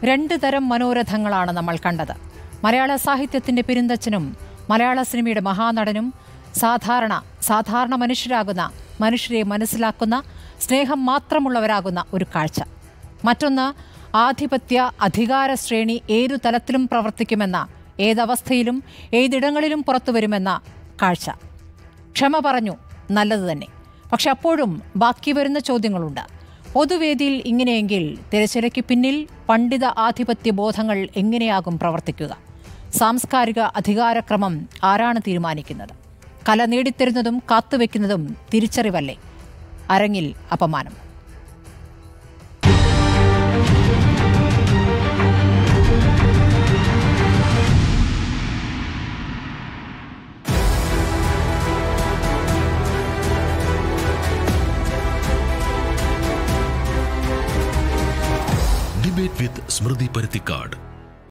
രണ്ട് തരം മനോരഥങ്ങളാണ് നമ്മൾ കണ്ടത് മലയാള സാഹിത്യത്തിന്റെ പെരുന്തച്ഛനും മലയാള സിനിമയുടെ മഹാനടനും സാധാരണ സാധാരണ മനുഷ്യരാകുന്ന മനുഷ്യരെ മനസ്സിലാക്കുന്ന സ്നേഹം മാത്രമുള്ളവരാകുന്ന ഒരു കാഴ്ച മറ്റൊന്ന് ആധിപത്യ അധികാര ശ്രേണി ഏതു തലത്തിലും പ്രവർത്തിക്കുമെന്ന ഏതവസ്ഥയിലും ഏതിടങ്ങളിലും പുറത്തുവരുമെന്ന കാഴ്ച ക്ഷമ പറഞ്ഞു നല്ലത് തന്നെ പക്ഷെ അപ്പോഴും ബാക്കി വരുന്ന ചോദ്യങ്ങളുണ്ട് പൊതുവേദിയിൽ ഇങ്ങനെയെങ്കിൽ തിരച്ചിലയ്ക്ക് പിന്നിൽ പണ്ഡിത ആധിപത്യ ബോധങ്ങൾ എങ്ങനെയാകും പ്രവർത്തിക്കുക സാംസ്കാരിക അധികാരക്രമം ആരാണ് തീരുമാനിക്കുന്നത് കല നേടിത്തരുന്നതും കാത്തുവെക്കുന്നതും തിരിച്ചറിവല്ലേ അരങ്ങിൽ അപമാനം ഡിബേറ്റ് വിത്ത് സ്മൃതി പരുത്തിക്കാട്